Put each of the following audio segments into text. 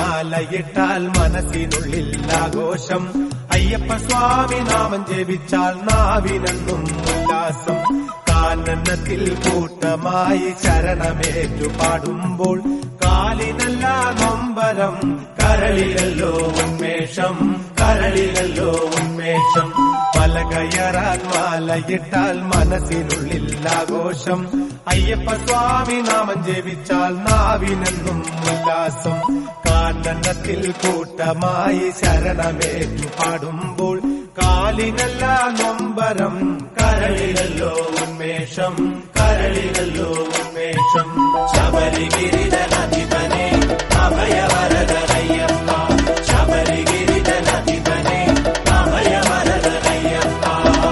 മാലയിട്ടാൽ മനസ്സിനുള്ളിൽ ആഘോഷം അയ്യപ്പ സ്വാമി നാമം ജപിച്ചാൽ നാവിനെന്നും ഉല്ലാസം കാനനത്തിൽ കൂട്ടമായി ശരണമേറ്റു പാടുമ്പോൾ കാലിനല്ല നൊമ്പരം കരളിലല്ലോ ഉന്മേഷം കരളിലല്ലോ ഉന്മേഷം മല കയറാൻ മാലയിട്ടാൽ മനസ്സിനുള്ളിൽ ആഘോഷം അയ്യപ്പ സ്വാമി നാമം ജപിച്ചാൽ നാവിനെന്നും ഉല്ലാസം കാനനത്തിൽ കൂട്ടമായി ശരണമേറ്റു പാടുമ്പോൾ കാലിനല്ല നൊമ്പരം കരളിലല്ലോ ഉന്മേഷം കരളിലല്ലോ ഉന്മേഷം ശബരിഗിരിതനധിപനെ അഭയവരതയ്യപ്പ ശബരിഗിരിതനധിപനെ അഭയവരതയ്യപ്പ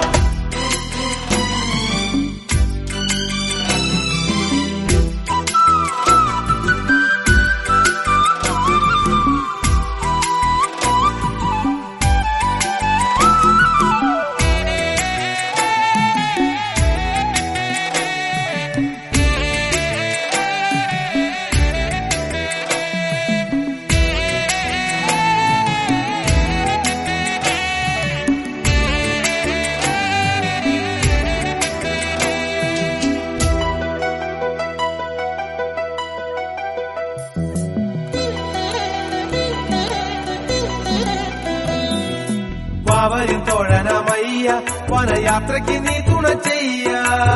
വാവരും തോഴനമയ്യ വനയാത്രയ്ക്ക് നീ തുണ ചെയ്യ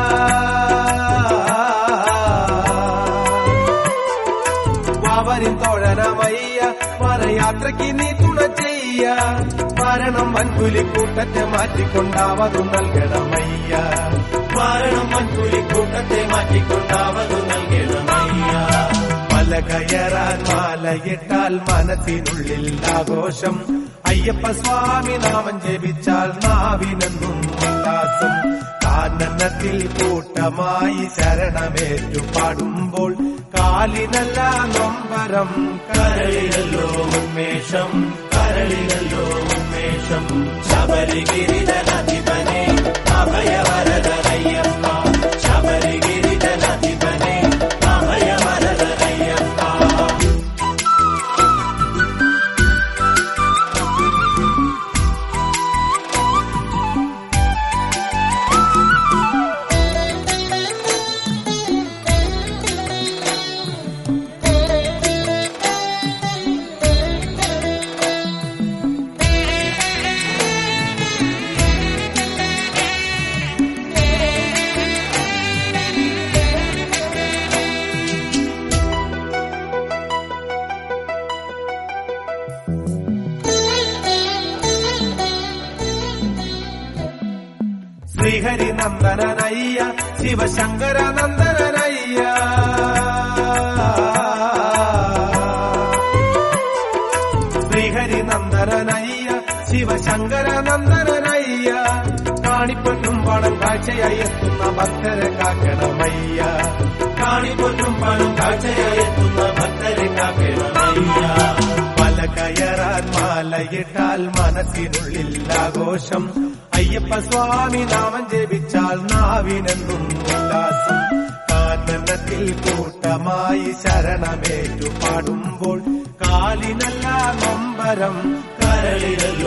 വാവരും തോഴനമയ്യ വനയാത്രയ്ക്ക് നീ തുണ ചെയ്യ മരണം വൻപുലിക്കൂട്ടത്തെ മാറ്റിക്കൊണ്ടാവതു നൽകണമയ്യ മരണം വൻപുലിക്കൂട്ടത്തെ മാറ്റിക്കൊണ്ടാവതു നൽകണമയ്യ മല കയറാൻ മാലയിട്ടാൽ മനസ്സിനുള്ളിൽ ആഘോഷം അയ്യപ്പ സ്വാമി നാമം ജപിച്ചാൽ നാവിനെന്നും ഉല്ലാസം കാനനത്തിൽ കൂട്ടമായി ശരണമേറ്റു പാടുമ്പോൾ കാലിനല്ല നൊമ്പരം കരളിലല്ലോ ഉന്മേഷം കരളിലല്ലോ ഉന്മേഷം ശബരിഗിരിതനധിപനെ അഭയവരതയ്യപ്പ ശബരിഗിരിതനധിപനെ അഭയവരതയ്യപ്പ ശ്രീഹരി നന്ദനനയ്യ ശിവശങ്കര നന്ദനനയ്യ ശ്രീഹരി നന്ദനനയ്യ ശിവശങ്കര നന്ദനനയ്യ കാണിപ്പൊന്നും പണം കാഴ്ചയായി എത്തുന്ന ഭക്തരെ കാക്കണമയ്യ കാണിപ്പൊന്നും പണം കാഴ്ചയായി എത്തുന്ന ഭക്തരെ കാക്കണമയ്യ മല കയറാൻ മാലയിട്ടാൽ മനസ്സിനുള്ളിൽ ആഘോഷം അയ്യപ്പ സ്വാമി നാമം ജപിച്ചാൽ നാവിനെന്നും ഉല്ലാസം കാനനത്തിൽ കൂട്ടമായി ശരണമേറ്റു പാടുമ്പോൾ കാലിനല്ല നൊമ്പരം കരളിലല്ലോ